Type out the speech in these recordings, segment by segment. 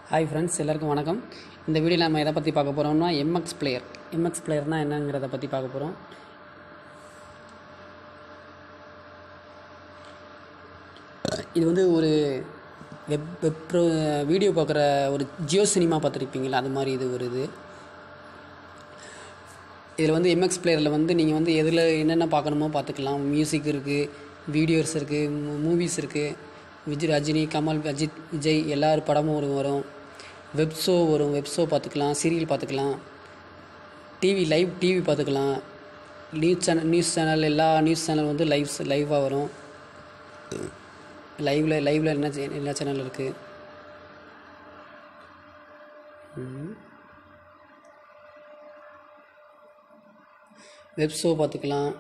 hi friends எல்லாருக்கும் வணக்கம் இந்த வீடியோவில் நம்ம எதை பற்றி பார்க்க போகிறோம்னா எம்எக்ஸ் பிளேயர் எம்எக்ஸ் பிளேயர்னால் என்னங்கிறத பற்றி பார்க்க போகிறோம் இது வந்து ஒரு வெப் வெப் ப்ரோ வீடியோ பார்க்குற ஒரு ஜியோ சினிமா பார்த்துருப்பீங்களா அது மாதிரி இது ஒரு இது இதில் வந்து எம்எக்ஸ் பிளேயரில் வந்து நீங்கள் வந்து எதில் என்னென்ன பார்க்கணுமோ பார்த்துக்கலாம் மியூசிக் இருக்குது வீடியோஸ் இருக்குது மூவிஸ் இருக்குது விஜய் ரஜினி கமல் அஜித் விஜய் எல்லார் படமும் ஒரு வரும் வெப் ஷோ வரும் வெப் ஷோ பார்த்துக்கலாம் சீரியல் பார்த்துக்கலாம் டிவி லைவ் டிவி பார்த்துக்கலாம் நியூஸ் சேனல் நியூஸ் சேனல் எல்லா நியூஸ் சேனல் வந்து லைவ்ஸ் லைவாக வரும் லைவில் லைவில் என்ன channel- என்ன சேனல் இருக்குது வெப் ஷோ பார்த்துக்கலாம்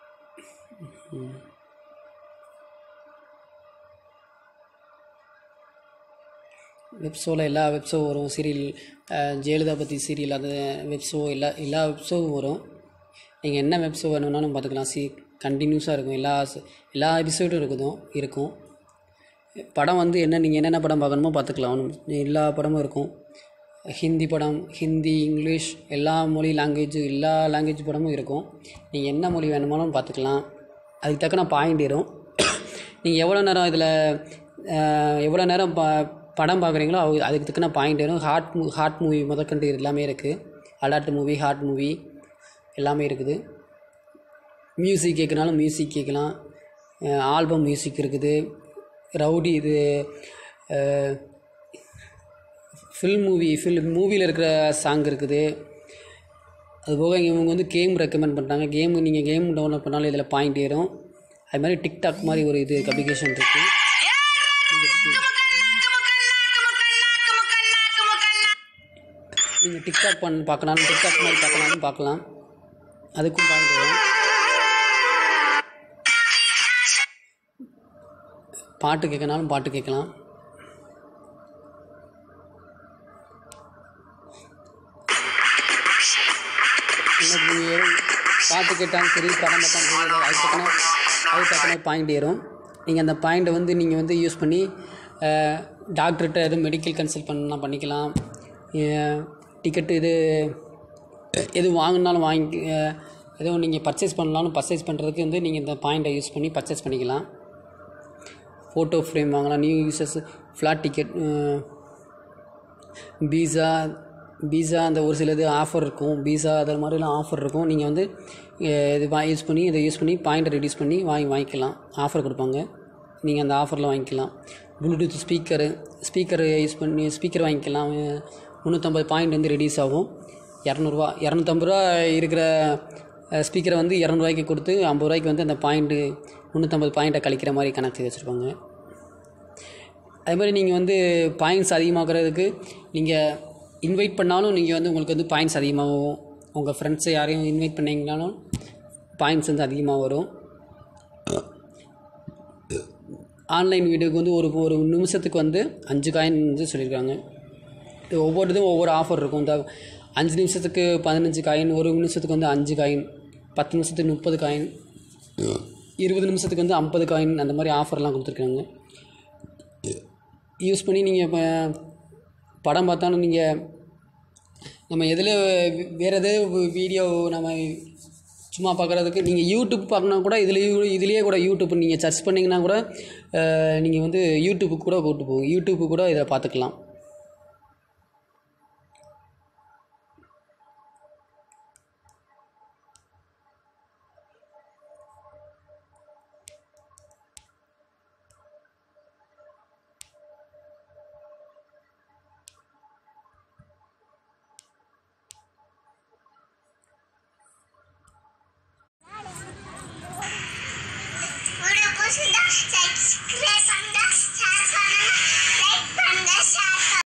வெப் ஷோவில் எல்லா வெப் ஷோ வரும் சீரியல் ஜெயலலிதா பற்றி சீரியல் அது வெப் ஷோ எல்லா எல்லா வெப் ஷோவும் வரும் நீங்கள் என்ன வெப் ஷோ வேணும்னாலும் பார்த்துக்கலாம் சி கண்டினியூஸாக இருக்கும் எல்லா ச- எல்லா எபிசோடும் இருக்குதும் இருக்கும் படம் வந்து என்ன நீங்கள் என்னென்ன படம் பார்க்கணுமோ பார்த்துக்கலாம் ஒண்ணும் எல்லா படமும் இருக்கும் ஹிந்தி படம் ஹிந்தி இங்கிலீஷ் எல்லா மொழி லாங்குவேஜ் எல்லா லாங்குவேஜ் படமும் இருக்கும் நீங்கள் என்ன மொழி வேணுமாலும் பார்த்துக்கலாம் அதுக்கு தக்கன பாயிண்ட் ஏறும் நீங்கள் எவ்வளோ நேரம் இதில் எவ்வளோ நேரம் ப படம் பார்க்குறீங்களோ அது- அதுக்கு தக்கன பாயிண்ட் ஏறும் ஹார்ட் மூ ஹார்ட் மூவி முதற்கண்டு எல்லாமே இருக்குது அலர்ட் மூவி ஹார்ட் மூவி எல்லாமே இருக்குது மியூசிக் கேட்கனாலும் மியூசிக் கேட்கலாம் ஆல்பம் மியூசிக் இருக்குது ரவுடி இது ஃபில்ம் மூவி ஃபில்ம் மூவியில் இருக்கிற சாங் இருக்குது அதுபோக இவங்க வந்து கேம் ரெக்கமெண்ட் பண்ணுறாங்க கேம் நீங்கள் கேம் டவுன்லோட் பண்ணாலும் இதில் பாயிண்ட் ஏறும் அது மாதிரி டிக்டாக் மாதிரி ஒரு இது அப்ளிகேஷன் இருக்குது நீங்கள் டிக்டாக் பண்ண பார்க்கனாலும் டிக்டாக் மாதிரி பார்க்கனாலும் பார்க்கலாம் அதுக்கும் பாயிண்ட் வரும் பாட்டு கேட்கனாலும் பாட்டு கேட்கலாம் உங்களுக்கு ஏறும் பாட்டு கேட்டாலும் சரி படம் பார்த்தாலும் சரி அது அதுக்கு தக்கன அதுக்கு தக்கன பாயிண்ட் ஏறும் நீங்கள் அந்த பாயிண்ட்டை வந்து நீங்கள் வந்து யூஸ் பண்ணி டாக்டர்கிட்ட எதுவும் மெடிக்கல் கன்சல்ட் பண்ணா பண்ணிக்கலாம் டிக்கெட்டு இது எது வாங்கினாலும் வாங்கி அஹ், எதுவும் நீங்கள் பர்ச்சேஸ் பண்ணாலும் பர்ச்சேஸ் பண்ணுறதுக்கு வந்து நீங்கள் இந்த பாயிண்ட்டை யூஸ் பண்ணி பர்ச்சேஸ் பண்ணிக்கலாம் ஃபோட்டோ ஃப்ரேம் வாங்கலாம் new users flat ticket pizza pizza அந்த ஒரு சிலது ஆஃபர் இருக்கும் பீஸா அது மாதிரிலாம் ஆஃபர் இருக்கும் நீங்கள் வந்து அஹ், இது வா யூஸ் பண்ணி இதை யூஸ் பண்ணி பாயிண்ட்டை ரெடியூஸ் பண்ணி வாங்கி வாங்கிக்கலாம் ஆஃபர் கொடுப்பாங்க நீங்கள் அந்த ஆஃபரில் வாங்கிக்கலாம் ப்ளூடூத் ஸ்பீக்கரு ஸ்பீக்கர் யூஸ் பண்ணி ஸ்பீக்கர் வாங்கிக்கலாம் அஹ், முந்நூற்றம்பது பாயிண்ட் வந்து ரெடியூஸ் ஆகும் இரநூறுவா இரநூத்தம்பது ரூபா இருக்கிற ஸ்பீக்கரை வந்து இரநூறுவாய்க்கு கொடுத்து ஐம்பது ரூபாய்க்கு வந்து அந்த பாயிண்ட்டு முந்நூற்றம்பது பாயிண்ட்டை கழிக்கிற மாதிரி கணக்கு செய்து வச்சுருப்பாங்க அதே மாதிரி நீங்கள் வந்து பாயிண்ட்ஸ் அதிகமாக்குறதுக்கு நீங்கள் இன்வைட் பண்ணாலும் நீங்கள் வந்து உங்களுக்கு வந்து பாயிண்ட்ஸ் அதிகமாகும் உங்கள் ஃப்ரெண்ட்ஸை யாரையும் இன்வைட் பண்ணீங்கனாலும் பாயிண்ட்ஸ் வந்து அதிகமாக வரும் ஆன்லைன் வீடியோக்கு வந்து ஒரு ஒரு நிமிஷத்துக்கு வந்து அஞ்சு காயின் வந்து சொல்லியிருக்காங்க இது ஒவ்வொரு இதுவும் ஒவ்வொரு ஆஃபர் இருக்கும் இந்த அஞ்சு நிமிஷத்துக்கு பதினஞ்சு காயின் ஒரு நிமிஷத்துக்கு வந்து அஞ்சு காயின் பத்து நிமிஷத்துக்கு முப்பது காயின் இருபது நிமிஷத்துக்கு வந்து ஐம்பது காயின் அந்த மாதிரி ஆஃபர்லாம் கொடுத்துருக்காங்க யூஸ் பண்ணி நீங்கள் இப்போ படம் பார்த்தாலும் நீங்கள் நம்ம எதில் வேறு எது வீடியோ நம்ம சும்மா பார்க்குறதுக்கு நீங்கள் யூடியூப் பார்க்கணும் கூட இதுலேயே இதுலேயே கூட யூடியூப் நீங்கள் சர்ச் பண்ணிங்கன்னா கூட நீங்கள் வந்து யூடியூப்புக்கு கூட கூட்டு போகும் யூடியூப்பு கூட இதை பார்த்துக்கலாம்